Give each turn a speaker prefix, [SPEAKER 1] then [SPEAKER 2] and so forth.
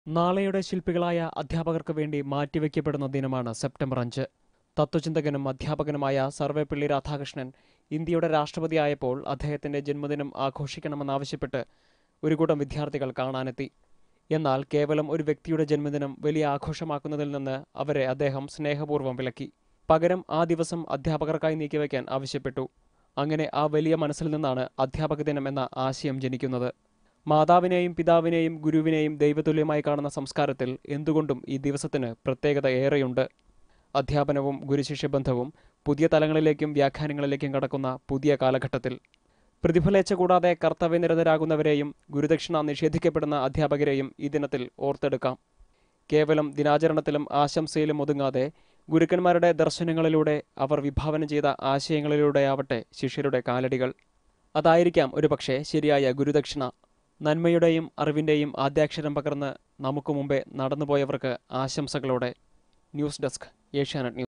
[SPEAKER 1] നാളെയുടെ ശില്പികളായ അധ്യാപകർക്ക് വേണ്ടി മാറ്റിവെക്കപ്പെടുന്ന ദിനമാണ് സെപ്റ്റംബർ അഞ്ച് തത്വചിന്തകനും അധ്യാപകനുമായ സർവേപ്പള്ളി രാധാകൃഷ്ണൻ ഇന്ത്യയുടെ രാഷ്ട്രപതിയായപ്പോൾ അദ്ദേഹത്തിന്റെ ജന്മദിനം ആഘോഷിക്കണമെന്നാവശ്യപ്പെട്ട് ഒരു കൂട്ടം വിദ്യാർത്ഥികൾ കാണാനെത്തി എന്നാൽ കേവലം ഒരു വ്യക്തിയുടെ ജന്മദിനം വലിയ ആഘോഷമാക്കുന്നതിൽ നിന്ന് അവരെ അദ്ദേഹം സ്നേഹപൂർവ്വം വിലക്കി പകരം ആ ദിവസം അധ്യാപകർക്കായി നീക്കിവെക്കാൻ ആവശ്യപ്പെട്ടു അങ്ങനെ ആ വലിയ മനസ്സിൽ നിന്നാണ് അധ്യാപക ദിനം എന്ന ആശയം ജനിക്കുന്നത് മാതാവിനെയും പിതാവിനെയും ഗുരുവിനെയും ദൈവതുല്യമായി കാണുന്ന സംസ്കാരത്തിൽ എന്തുകൊണ്ടും ഈ ദിവസത്തിന് പ്രത്യേകത ഏറെയുണ്ട് അധ്യാപനവും ഗുരുശിഷ്യ ബന്ധവും പുതിയ തലങ്ങളിലേക്കും വ്യാഖ്യാനങ്ങളിലേക്കും കടക്കുന്ന പുതിയ കാലഘട്ടത്തിൽ പ്രതിഫലേച്ഛ കൂടാതെ കർത്തവ്യനിരതരാകുന്നവരെയും ഗുരുദക്ഷിണ നിഷേധിക്കപ്പെടുന്ന അധ്യാപകരെയും ഈ ദിനത്തിൽ ഓർത്തെടുക്കാം കേവലം ദിനാചരണത്തിലും ആശംസയിലും ഒതുങ്ങാതെ ഗുരുക്കന്മാരുടെ ദർശനങ്ങളിലൂടെ അവർ വിഭാവനം ചെയ്ത ആശയങ്ങളിലൂടെയാവട്ടെ ശിഷ്യരുടെ കാലടികൾ അതായിരിക്കാം ഒരുപക്ഷെ ശരിയായ ഗുരുദക്ഷിണ നന്മയുടെയും അറിവിൻ്റെയും ആദ്യാക്ഷരം പകർന്ന് നമുക്ക് മുമ്പേ നടന്നുപോയവർക്ക് ആശംസകളോടെ ന്യൂസ് ഡെസ്ക് ഏഷ്യാനെറ്റ് ന്യൂസ്